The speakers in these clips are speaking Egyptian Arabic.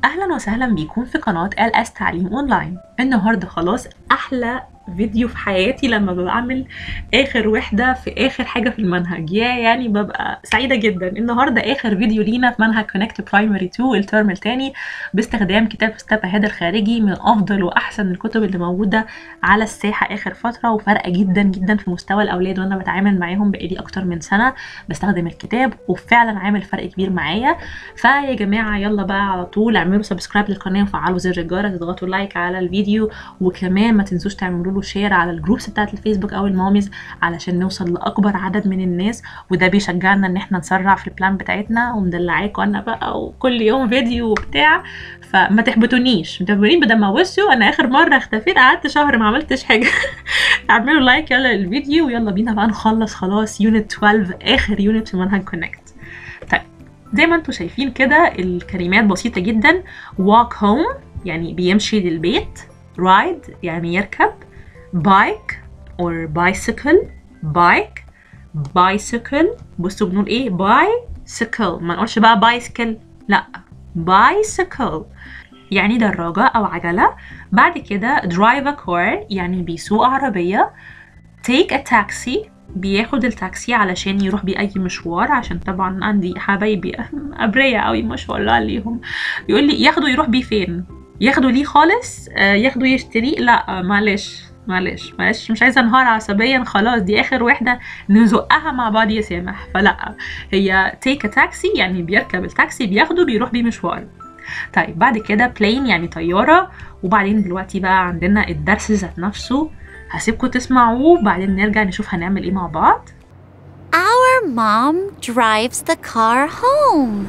اهلا وسهلا بيكم في قناه ال اس تعليم اونلاين النهارده خلاص احلى فيديو في حياتي لما بعمل اخر وحده في اخر حاجه في المنهج يا يعني ببقى سعيده جدا النهارده اخر فيديو لينا في منهج كونكت برايمري 2 الترم الثاني باستخدام كتاب ستيب اهيد الخارجي من افضل واحسن الكتب اللي موجوده على الساحه اخر فتره وفارقه جدا جدا في مستوى الاولاد وانا بتعامل معاهم بقالي اكتر من سنه بستخدم الكتاب وفعلا عامل فرق كبير معايا فيا جماعه يلا بقى على طول اعملوا سبسكرايب للقناه وفعلوا زر الجرس تضغطوا لايك على الفيديو وكمان ما تنسوش تعملوا له شير على الجروبس بتاعت الفيسبوك او الماميز علشان نوصل لاكبر عدد من الناس وده بيشجعنا ان احنا نسرع في البلان بتاعتنا ومدلعاكم انا بقى وكل يوم فيديو وبتاع فما تحبطونيش ما تحبطونيش بدل ما بصوا انا اخر مره اختفيت قعدت شهر ما عملتش حاجه اعملوا لايك يلا للفيديو ويلا بينا بقى نخلص خلاص يونت 12 اخر يونت في منهج كونكت طيب زي ما انتم شايفين كده الكلمات بسيطه جدا walk home يعني بيمشي للبيت ride يعني يركب bike or bicycle bike bicycle بصوا بنقول ايه bicycle ما نقولش بقى bicycle لا bicycle يعني دراجة أو عجلة بعد كده drive a car يعني بيسوق عربية take a taxi بياخد التاكسي علشان يروح بيه أي مشوار عشان طبعا عندي حبايبي أبرياء أوي ما شاء الله عليهم يقول لي ياخده يروح بيه فين ياخده ليه خالص آه ياخده يشتريه لا آه معلش معلش معلش مش عايزه انهار عصبيا خلاص دي اخر وحده نزقها مع بعض يا سامح فلا هي تيك تاكسي يعني بيركب التاكسي بياخده بيروح بيه مشوار طيب بعد كده بلين يعني طياره وبعدين دلوقتي بقى عندنا الدرس ذات نفسه هسيبكم تسمعوه وبعدين نرجع نشوف هنعمل ايه مع بعض Our mom drives the car home.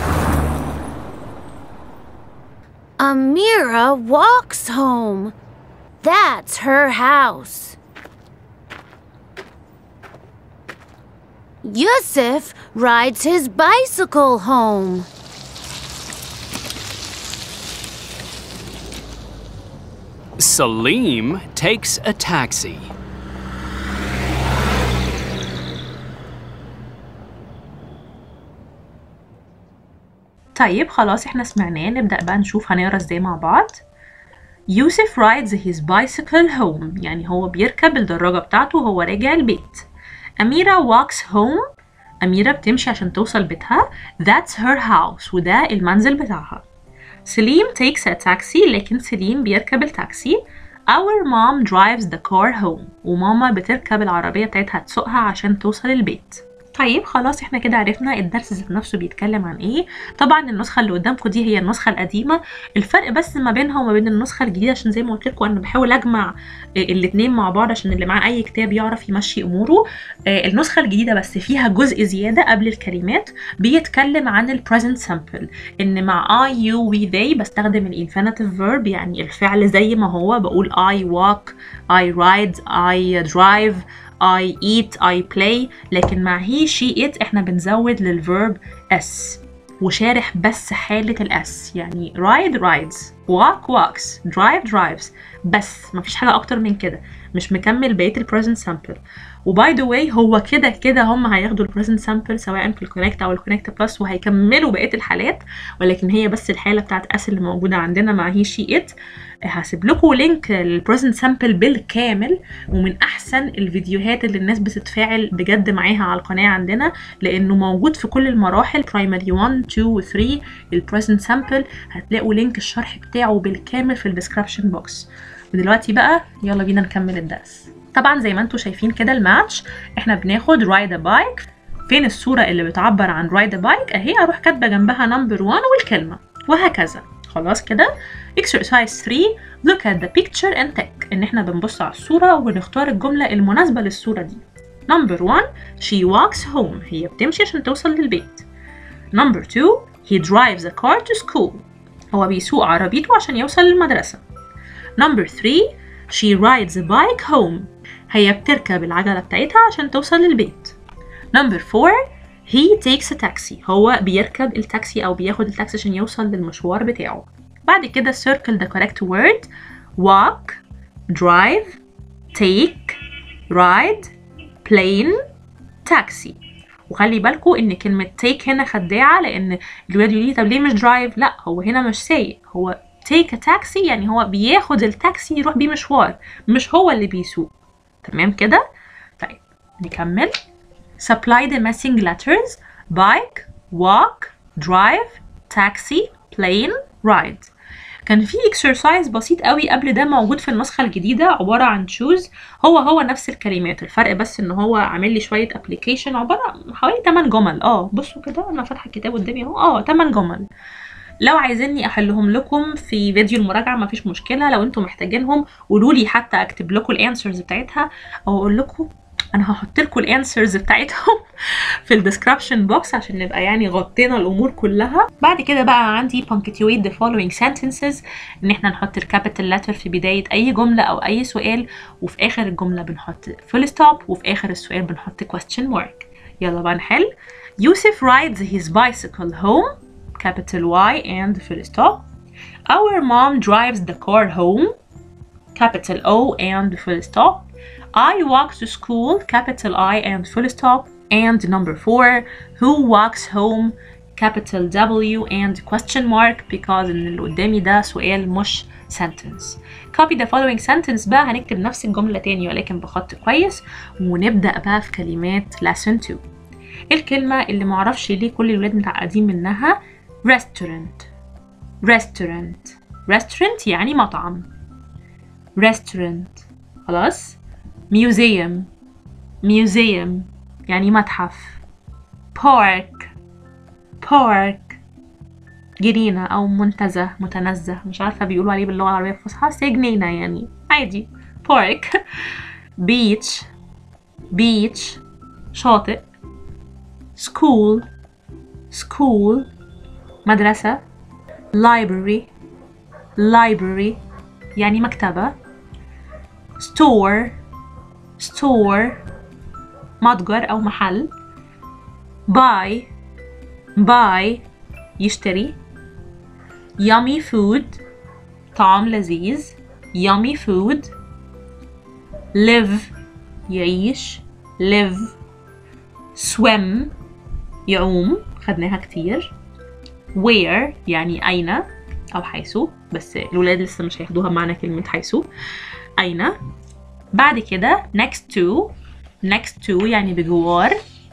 Amira walks home. That's her house. Yusuf rides his bicycle home. Salim takes a taxi. طيب خلاص احنا سمعناه نبدأ بقى نشوف هنقرا ازاي مع بعض يوسف rides his bicycle home يعني هو بيركب الدراجة بتاعته وهو راجع البيت أميرة walks home أميرة بتمشي عشان توصل بيتها that's her house وده المنزل بتاعها سليم takes a taxi لكن سليم بيركب التاكسي Our mom drives the car home وماما بتركب العربية بتاعتها تسوقها عشان توصل البيت طيب خلاص احنا كده عرفنا الدرس ذات نفسه بيتكلم عن ايه طبعا النسخه اللي قدامكم دي هي النسخه القديمه الفرق بس ما بينها وما بين النسخه الجديده عشان زي ما قلت لكم انا بحاول اجمع الاثنين مع بعض عشان اللي معاه اي كتاب يعرف يمشي اموره النسخه الجديده بس فيها جزء زياده قبل الكلمات بيتكلم عن البريزنت سامبل ان مع I you we they بستخدم الانفينيتيف فيرب يعني الفعل زي ما هو بقول I walk I ride I drive I eat I play لكن مع he she it احنا بنزود للverb s وشارح بس حالة الاس يعني ride rides walk walks drive drives بس مفيش حاجة أكتر من كده مش مكمل بقية البريزنت سامبل وباي ذا واي هو كده كده هم هياخدوا البريزنت سامبل سواء في الكونكت او الكونكت بلس وهيكملوا بقيه الحالات ولكن هي بس الحاله بتاعت اس اللي موجوده عندنا مع هي شي ات هسيب لكم لينك للبريزنت سامبل بالكامل ومن احسن الفيديوهات اللي الناس بتتفاعل بجد معاها على القناه عندنا لانه موجود في كل المراحل برايمري 1 2 و 3 البريزنت سامبل هتلاقوا لينك الشرح بتاعه بالكامل في الديسكربشن بوكس ودلوقتي بقى يلا بينا نكمل الدرس طبعا زي ما انتم شايفين كده الماتش احنا بناخد رايد بايك فين الصوره اللي بتعبر عن رايد بايك اهي اروح كاتبه جنبها نمبر 1 والكلمه وهكذا خلاص كده exercise 3 look at the picture and tick ان احنا بنبص على الصوره ونختار الجمله المناسبه للصوره دي نمبر 1 she walks home هي بتمشي عشان توصل للبيت نمبر 2 he drives a car to school هو بيسوق عربيته عشان يوصل للمدرسه نمبر 3 she rides a bike home هي بتركب العجلة بتاعتها عشان توصل للبيت نمبر 4 he takes a taxi هو بيركب التاكسي أو بياخد التاكسي عشان يوصل للمشوار بتاعه بعد كده circle the correct word walk drive take ride plane taxi وخلي بالكم ان كلمة take هنا خداعة لان الولاد يقولوا لي طب ليه مش drive لا هو هنا مش سايق هو take a taxi يعني هو بياخد التاكسي يروح بيه مشوار مش هو اللي بيسوق تمام كده طيب نكمل supply the missing letters bike walk drive taxi plane ride كان في exercise بسيط قوي قبل ده موجود في النسخة الجديدة عبارة عن choose هو هو نفس الكلمات الفرق بس ان هو عامل لي شوية application عبارة عن حوالي 8 جمل اه بصوا كده انا فاتحة الكتاب قدامي اهو اه 8 جمل لو عايزيني احلهم لكم في فيديو المراجعه مفيش مشكله لو انتم محتاجينهم قولوا لي حتى اكتب لكم الانسرز بتاعتها او اقول لكم انا هحط لكم الانسرز بتاعتهم في الديسكربشن بوكس عشان نبقى يعني غطينا الامور كلها بعد كده بقى عندي punctuate the following sentences ان احنا نحط الكابيتال letter في بدايه اي جمله او اي سؤال وفي اخر الجمله بنحط full stop وفي اخر السؤال بنحط question mark يلا بقى نحل يوسف rides his bicycle home capital Y and full stop. Our mom drives the car home, capital O and full stop. I walk to school, capital I and full stop. And number four, who walks home, capital W and question mark because إن اللي قدامي ده سؤال مش sentence. Copy the following sentence بقى هنكتب نفس الجملة تاني ولكن بخط كويس ونبدأ بقى في كلمات lesson 2. الكلمة اللي معرفش ليه كل الولاد متعقدين منها restaurant restaurant restaurant يعني مطعم restaurant خلاص museum museum يعني متحف park park جنينة أو منتزه متنزه مش عارفة بيقولوا عليه باللغة العربية الفصحى بس هي جنينة يعني عادي park beach beach شاطئ school school مدرسة library library يعني مكتبة store store متجر أو محل buy buy يشتري yummy food طعام لذيذ yummy food live يعيش live swim يعوم خدناها كتير where يعني أين أو حيث بس الولاد لسه مش هياخدوها بمعنى كلمة حيث أين بعد كده next to next to يعني بجوار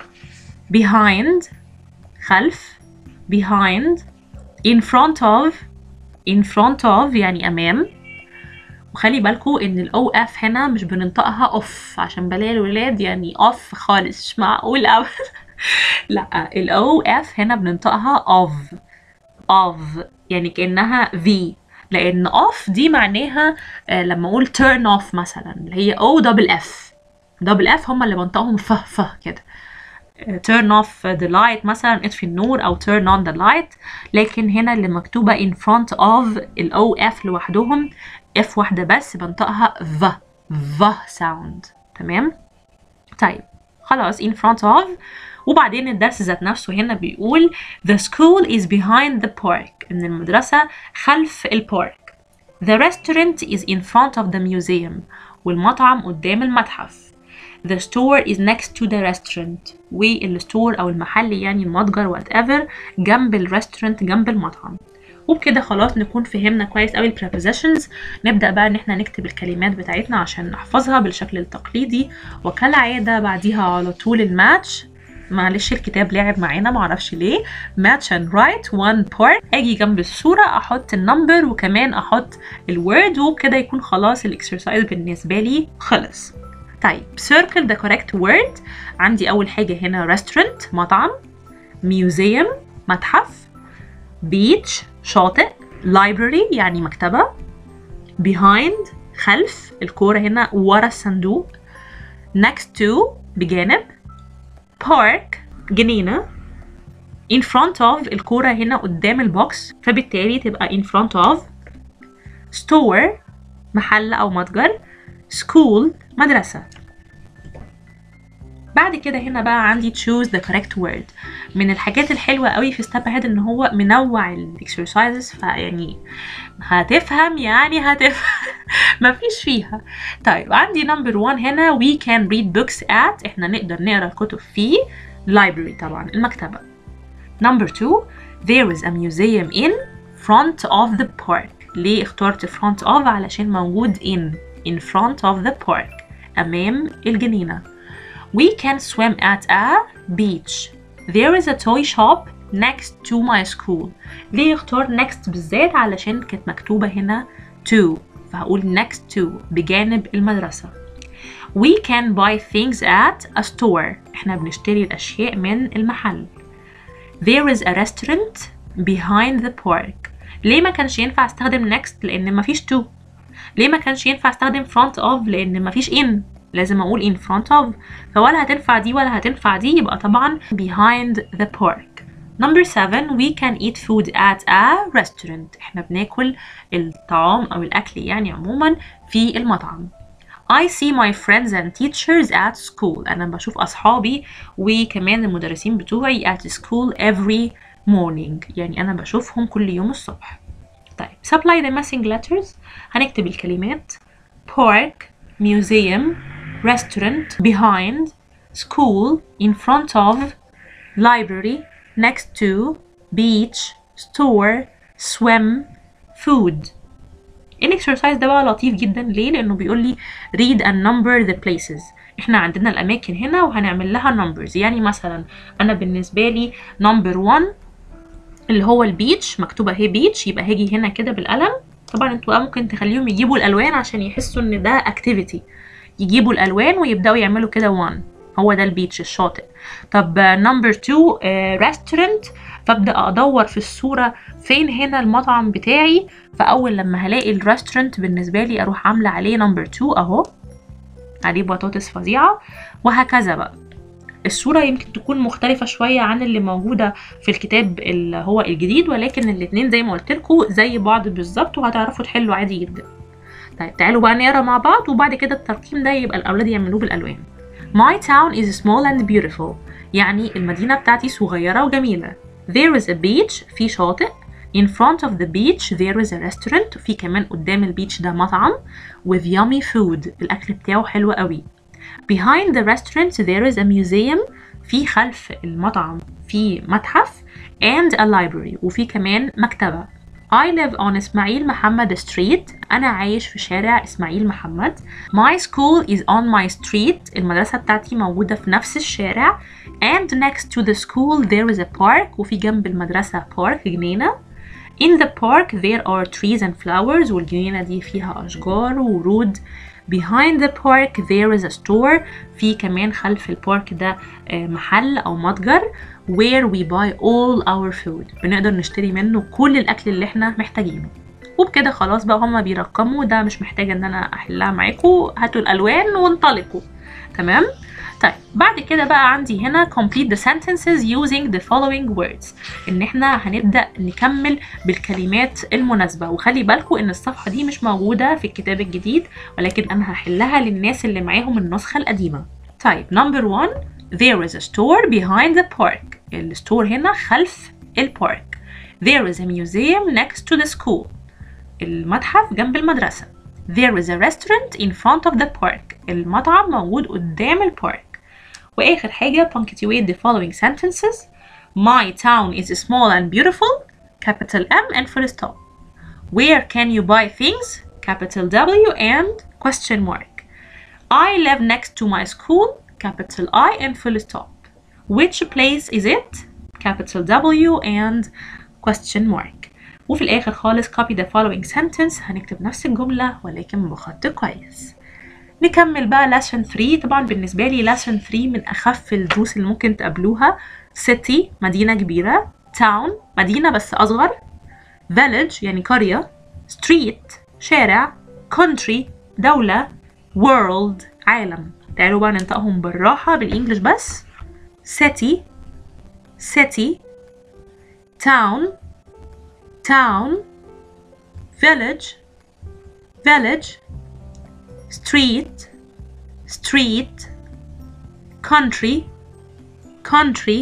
behind خلف behind in front of in front of يعني أمام وخلي بالكوا ان الاو اف هنا مش بننطقها اوف عشان بلاقي الولاد يعني اوف خالص مش معقول ابدا لا الاو اف هنا بننطقها اوف اوف يعني كانها في لان اوف دي معناها آه لما اقول turn off مثلا اللي هي او دبل اف دبل اف هم اللي بنطقهم ف ف كده turn off the light مثلا اطفي النور او turn on the light لكن هنا اللي مكتوبة in front of ال OF لوحدهم F واحدة بس بنطقها V V sound تمام طيب خلاص in front of وبعدين الدرس ذات نفسه هنا بيقول the school is behind the park ان المدرسة خلف البارك the restaurant is in front of the museum والمطعم قدام المتحف The store is next to the restaurant والستور أو المحل يعني المتجر whatever جنب الريستورانت جنب المطعم وبكده خلاص نكون فهمنا كويس قوي البريبوزيشنز نبدأ بقى إن احنا نكتب الكلمات بتاعتنا عشان نحفظها بالشكل التقليدي وكالعادة بعديها على طول الماتش معلش الكتاب لعب معانا معرفش ليه match and write one part اجي جنب الصورة احط النمبر وكمان احط الوورد وبكده يكون خلاص الاكسرسايز بالنسبة لي خلص طيب circle the correct word عندي أول حاجة هنا restaurant مطعم museum متحف beach شاطئ library يعني مكتبة behind خلف الكورة هنا ورا الصندوق next to بجانب park جنينة in front of الكورة هنا قدام البوكس فبالتالي تبقى in front of store محل أو متجر school مدرسة بعد كده هنا بقى عندي choose the correct word من الحاجات الحلوة قوي في step ahead ان هو منوع الاكسرسايزز فيعني هتفهم يعني هتفهم مفيش فيها طيب عندي number one هنا we can read books at احنا نقدر نقرا الكتب فيه library طبعا المكتبة number two there is a museum in front of the park ليه اخترت front of علشان موجود in in front of the park أمام الجنينة we can swim at a beach there is a toy shop next to my school ليه اختار next بالذات علشان كانت مكتوبة هنا to فهقول next to بجانب المدرسة We can buy things at a store. احنا بنشتري الأشياء من المحل. There is a restaurant behind the park. ليه ما كانش ينفع استخدم next لأن مفيش to. ليه ما كانش ينفع استخدم front of لأن مفيش in. لازم أقول in front of. فولا هتنفع دي ولا هتنفع دي يبقى طبعا behind the park. Number seven, we can eat food at a restaurant. احنا بناكل الطعام أو الأكل يعني عموما في المطعم. I see my friends and teachers at school. أنا بشوف أصحابي وكمان المدرسين بتوعي at school every morning. يعني أنا بشوفهم كل يوم الصبح. طيب supply the missing letters. هنكتب الكلمات park, museum, restaurant, behind, school, in front of, library, next to, beach, store, swim, food. الاكسرسايز ده بقى لطيف جدا ليه لانه بيقول لي read and number the places احنا عندنا الاماكن هنا وهنعمل لها numbers يعني مثلا انا بالنسبه لي number 1 اللي هو البيتش مكتوبه اهي بيتش يبقى هاجي هنا كده بالقلم طبعا انتوا ممكن تخليهم يجيبوا الالوان عشان يحسوا ان ده activity يجيبوا الالوان ويبداوا يعملوا كده 1 هو ده البيتش الشاطئ طب نمبر 2 ريستورنت فابدا ادور في الصوره فين هنا المطعم بتاعي فاول لما هلاقي الريستورنت بالنسبه لي اروح عامله عليه نمبر 2 اهو عليه بطاطس فظيعه وهكذا بقى الصورة يمكن تكون مختلفة شوية عن اللي موجودة في الكتاب اللي هو الجديد ولكن الاتنين زي ما قلت لكم زي بعض بالظبط وهتعرفوا تحلوا عادي جدا طيب تعالوا بقى نقرا مع بعض وبعد كده الترقيم ده يبقى الأولاد يعملوه بالألوان My town is small and beautiful يعني المدينة بتاعتي صغيرة وجميلة There is a beach في شاطئ In front of the beach there is a restaurant في كمان قدام البيتش ده مطعم with yummy food الأكل بتاعه حلو قوي Behind the restaurant there is a museum في خلف المطعم في متحف and a library وفي كمان مكتبة I live on إسماعيل محمد street أنا عايش في شارع إسماعيل محمد My school is on my street المدرسة بتاعتي موجودة في نفس الشارع and next to the school there is a park وفي جنب المدرسة park جنينة In the park there are trees and flowers والجنينة دي فيها أشجار وورود Behind the park there is a store في كمان خلف البارك ده محل أو متجر where we buy all our food بنقدر نشتري منه كل الأكل اللي احنا محتاجينه وبكده خلاص بقى هما بيرقموا ده مش محتاجة ان انا احلها معاكم هاتوا الألوان وانطلقوا تمام طيب بعد كده بقى عندي هنا complete the sentences using the following words ان احنا هنبدأ نكمل بالكلمات المناسبة وخلي بالكم ان الصفحة دي مش موجودة في الكتاب الجديد ولكن انا هحلها للناس اللي معاهم النسخة القديمة طيب number one there is a store behind the park الستور هنا خلف البارك there is a museum next to the school المتحف جنب المدرسة there is a restaurant in front of the park المطعم موجود قدام البارك وآخر حاجة punctuate the following sentences My town is small and beautiful capital M and full stop Where can you buy things capital W and question mark I live next to my school capital I and full stop Which place is it capital W and question mark وفي الآخر خالص copy the following sentence هنكتب نفس الجملة ولكن بخط كويس نكمل بقى lesson 3 طبعا بالنسبة لي lesson 3 من أخف الدروس اللي ممكن تقابلوها city مدينة كبيرة town مدينة بس أصغر village يعني قرية street شارع country دولة world عالم تعالوا بقى ننطقهم بالراحة بالإنجلش بس city city town town village village street street country country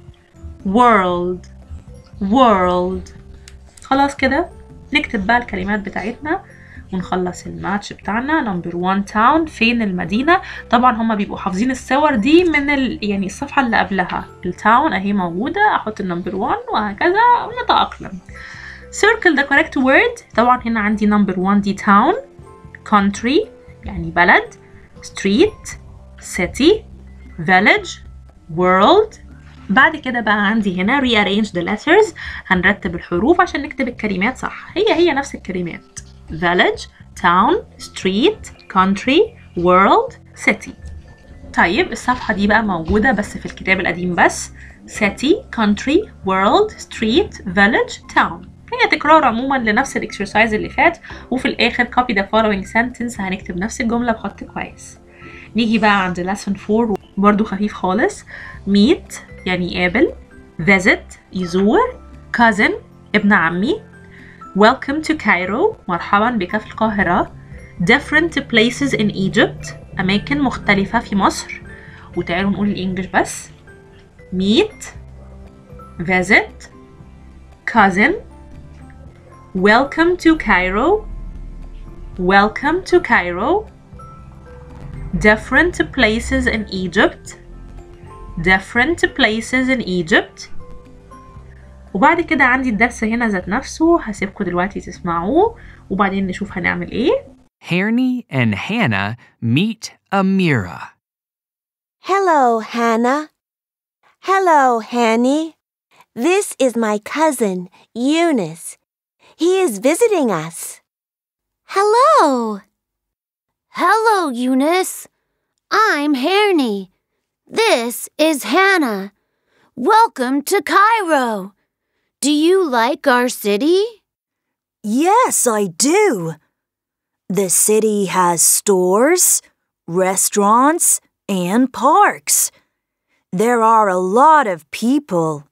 world world خلاص كده نكتب بقى الكلمات بتاعتنا ونخلص الماتش بتاعنا نمبر 1 تاون فين المدينة طبعا هما بيبقوا حافظين الصور دي من ال... يعني الصفحة اللي قبلها التاون اهي موجودة احط النمبر 1 وهكذا ونتأقلم circle the correct word طبعا هنا عندي number 1 دي town country يعني بلد street city village world بعد كده بقى عندي هنا rearrange the letters هنرتب الحروف عشان نكتب الكلمات صح هي هي نفس الكلمات village town street country world city طيب الصفحة دي بقى موجودة بس في الكتاب القديم بس city country world street village town هي تكرار عموما لنفس الاكسرسايز اللي فات وفي الاخر copy the following sentence هنكتب نفس الجملة بخط كويس نيجي بقى عند lesson 4 برضو خفيف خالص meet يعني يقابل visit يزور cousin ابن عمي welcome to Cairo مرحبا بك في القاهرة different places in Egypt أماكن مختلفة في مصر وتعالوا نقول الإنجليش بس meet visit cousin welcome to Cairo welcome to Cairo different places in Egypt different places in Egypt وبعد كده عندي الدرس هنا ذات نفسه هسيبكم دلوقتي تسمعوه وبعدين نشوف هنعمل ايه Harney and Hannah meet Amira. Hello, Hannah. Hello, Hanny. This is my cousin, Eunice. He is visiting us. Hello. Hello, Eunice. I'm Harney. This is Hannah. Welcome to Cairo. Do you like our city? Yes, I do. The city has stores, restaurants, and parks. There are a lot of people.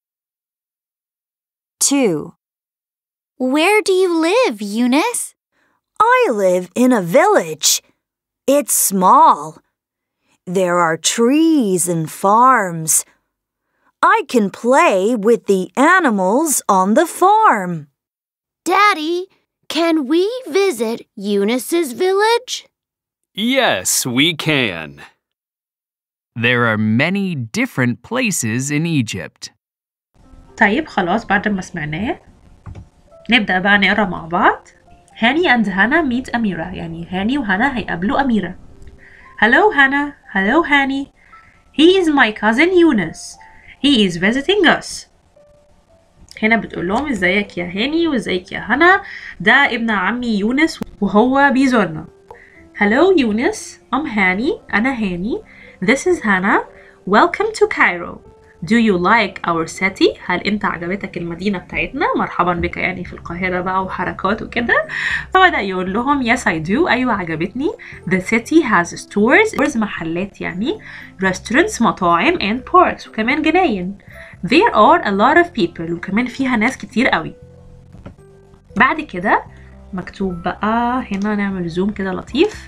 2. Where do you live, Eunice? I live in a village. It's small. There are trees and farms. I can play with the animals on the farm. Daddy, can we visit Eunice's village? Yes, we can. There are many different places in Egypt. طيب خلاص بعد ما سمعناه نبدأ بقى نقرا مع بعض هاني and هانا meet أميرة يعني هاني وهانا هيقابلوا أميرة Hello Hannah Hello Hani He is my cousin Eunice He is visiting us هنا بتقول لهم ازيك يا هاني وازيك يا هنا ده ابن عمي يونس وهو بيزورنا Hello Eunice I'm Hani أنا هاني This is Hannah Welcome to Cairo Do you like our city؟ هل أنت عجبتك المدينة بتاعتنا؟ مرحبا بك يعني في القاهرة بقى وحركات وكده فبدأ يقول لهم Yes I do أيوة عجبتني The city has stores stores محلات يعني restaurants مطاعم and parks وكمان جناين There are a lot of people وكمان فيها ناس كتير قوي بعد كده مكتوب بقى هنا نعمل زوم كده لطيف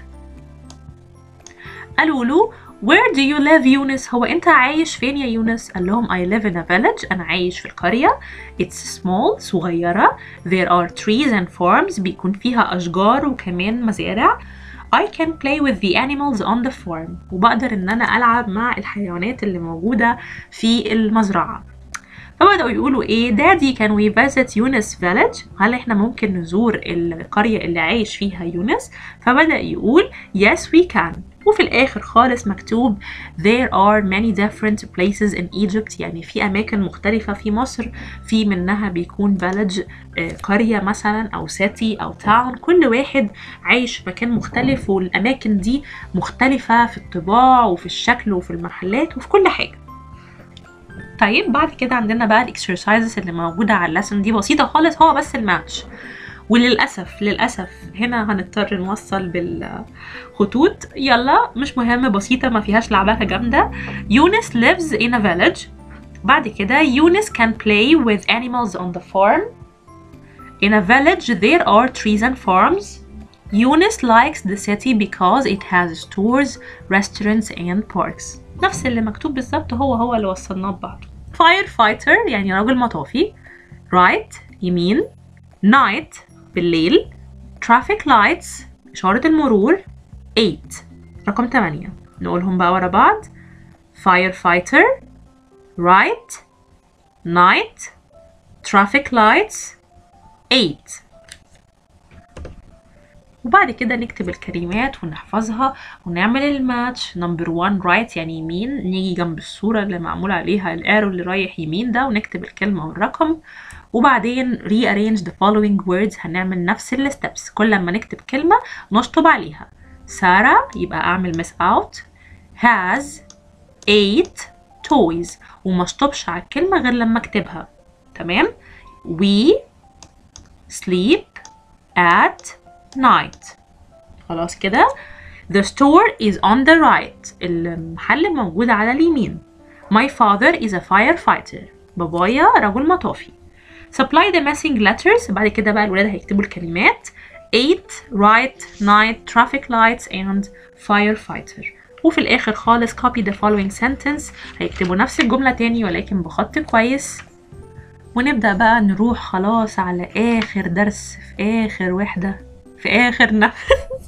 قالوا له Where do you live يونس؟ هو أنت عايش فين يا يونس؟ قال لهم I live in a village أنا عايش في القرية It's small صغيرة There are trees and farms بيكون فيها أشجار وكمان مزارع I can play with the animals on the farm وبقدر إن أنا ألعب مع الحيوانات اللي موجودة في المزرعة فبدأوا يقولوا إيه دادي can we visit يونس village هل إحنا ممكن نزور القرية اللي عايش فيها يونس فبدأ يقول yes we can وفي الآخر خالص مكتوب there are many different places in Egypt يعني في أماكن مختلفة في مصر في منها بيكون village آه، قرية مثلا أو city أو town كل واحد عايش في مكان مختلف والأماكن دي مختلفة في الطباع وفي الشكل وفي المحلات وفي كل حاجة طيب بعد كده عندنا بقى الاكسرسايزز اللي موجودة على اللسن دي بسيطة خالص هو بس الماتش وللأسف للأسف هنا هنضطر نوصل بالخطوط يلا مش مهم بسيطة ما فيهاش لعبكة جامدة يونس lives in a village بعد كده يونس can play with animals on the farm In a village there are trees and farms Eunice likes the city because it has stores, restaurants and parks نفس اللي مكتوب بالظبط هو هو اللي وصلناه ببعض Firefighter يعني راجل مطافي Right يمين Night بالليل traffic lights إشارة المرور 8 رقم 8 نقولهم بقى ورا بعض firefighter right night traffic lights 8 وبعد كده نكتب الكلمات ونحفظها ونعمل الماتش نمبر 1 رايت يعني يمين نيجي جنب الصورة اللي معمول عليها الارو اللي رايح يمين ده ونكتب الكلمة والرقم وبعدين rearrange the following words هنعمل نفس الستبس كل لما نكتب كلمة نشطب عليها سارة يبقى أعمل miss out has eight toys وما اشطبش على الكلمة غير لما اكتبها تمام we sleep at night خلاص كده the store is on the right المحل موجود على اليمين my father is a firefighter بابايا رجل مطافي supply the missing letters بعد كده بقى الولاد هيكتبوا الكلمات 8 right night traffic lights and firefighter وفي الآخر خالص copy the following sentence هيكتبوا نفس الجملة تاني ولكن بخط كويس ونبدأ بقى نروح خلاص على آخر درس في آخر وحدة في آخر نفس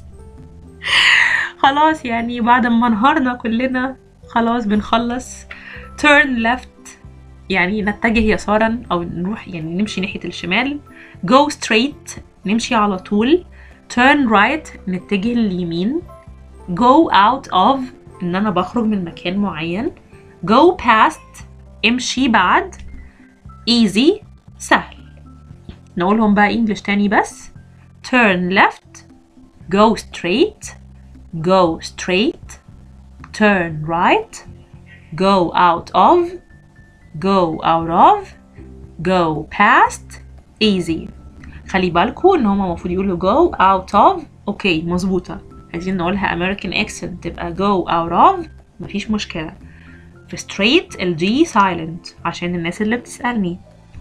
خلاص يعني بعد ما انهارنا كلنا خلاص بنخلص turn left يعني نتجه يسارا أو نروح يعني نمشي ناحية الشمال go straight نمشي على طول turn right نتجه لليمين go out of إن أنا بخرج من مكان معين go past امشي بعد easy سهل نقولهم بقى انجلش تاني بس turn left go straight go straight turn right go out of go out of go past easy خلي بالكوا ان هما المفروض يقولوا go out of اوكي مظبوطة عايزين نقولها American accent تبقى go out of مفيش مشكلة في straight ال G silent عشان الناس اللي بتسألني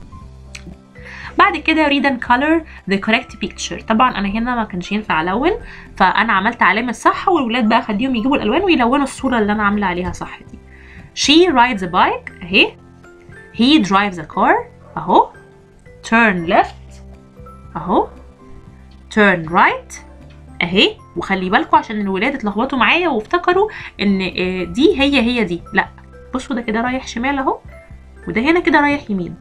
بعد كده read and color the correct picture طبعا انا هنا ما كانش ينفع الون فانا عملت علامه صح والولاد بقى خليهم يجيبوا الالوان ويلونوا الصوره اللي انا عامله عليها صح دي she rides a bike اهي he drives a car اهو turn left اهو turn right اهي وخلي بالكم عشان الولاد اتلخبطوا معايا وافتكروا ان آه، دي هي هي دي لا بصوا ده كده رايح شمال اهو وده هنا كده رايح يمين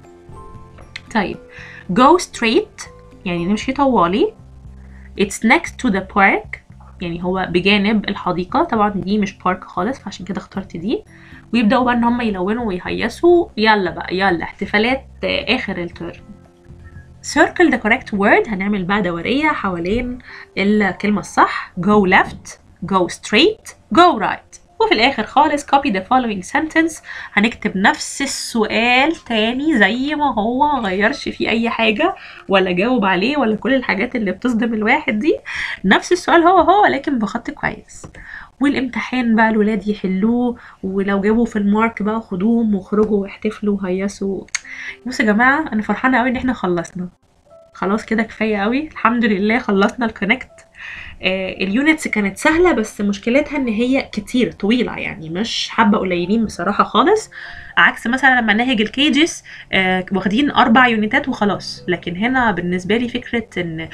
طيب go straight يعني نمشي طوالي it's next to the park يعني هو بجانب الحديقة طبعا دي مش بارك خالص فعشان كده اخترت دي ويبدأوا بقى ان هم يلونوا ويهيسوا يلا بقى يلا احتفالات آه، اخر الترم circle the correct word هنعمل بقى دورية حوالين الكلمة الصح go left go straight go right وفي الآخر خالص copy the following sentence هنكتب نفس السؤال تاني زي ما هو مغيرش فيه أي حاجة ولا جاوب عليه ولا كل الحاجات اللي بتصدم الواحد دي نفس السؤال هو هو لكن بخط كويس والامتحان بقى الولاد يحلوه ولو جابوا في المارك بقى خدوهم واخرجوا واحتفلوا وهيسوا بصوا يا جماعة أنا فرحانة أوي إن إحنا خلصنا خلاص كده كفاية أوي الحمد لله خلصنا الكونكت آه اليونتس كانت سهلة بس مشكلتها ان هي كتير طويلة يعني مش حبة قليلين بصراحة خالص عكس مثلا لما ناهج الكيجز آه واخدين اربع يونتات وخلاص لكن هنا بالنسبة لي فكرة ان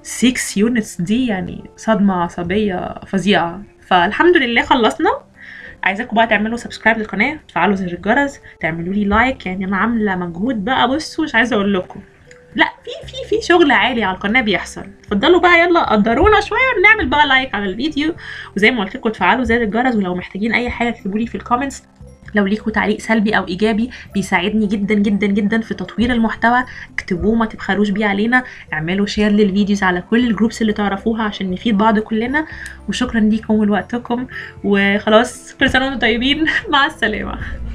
6 يونتس دي يعني صدمة عصبية فظيعة فالحمد لله خلصنا عايزاكم بقى تعملوا سبسكرايب للقناة تفعلوا زر الجرس تعملوا لي لايك يعني انا عاملة مجهود بقى بصوا مش عايزة اقول لكم لا في في في شغل عالي على القناه بيحصل اتفضلوا بقى يلا قدرونا شويه ونعمل بقى لايك على الفيديو وزي ما قلت لكم تفعلوا زر الجرس ولو محتاجين اي حاجه اكتبوا لي في الكومنتس لو ليكوا تعليق سلبي او ايجابي بيساعدني جدا جدا جدا في تطوير المحتوى اكتبوه ما تبخلوش بيه علينا اعملوا شير للفيديوز على كل الجروبس اللي تعرفوها عشان نفيد بعض كلنا وشكرا ليكم ولوقتكم وخلاص كل سنه وانتم طيبين مع السلامه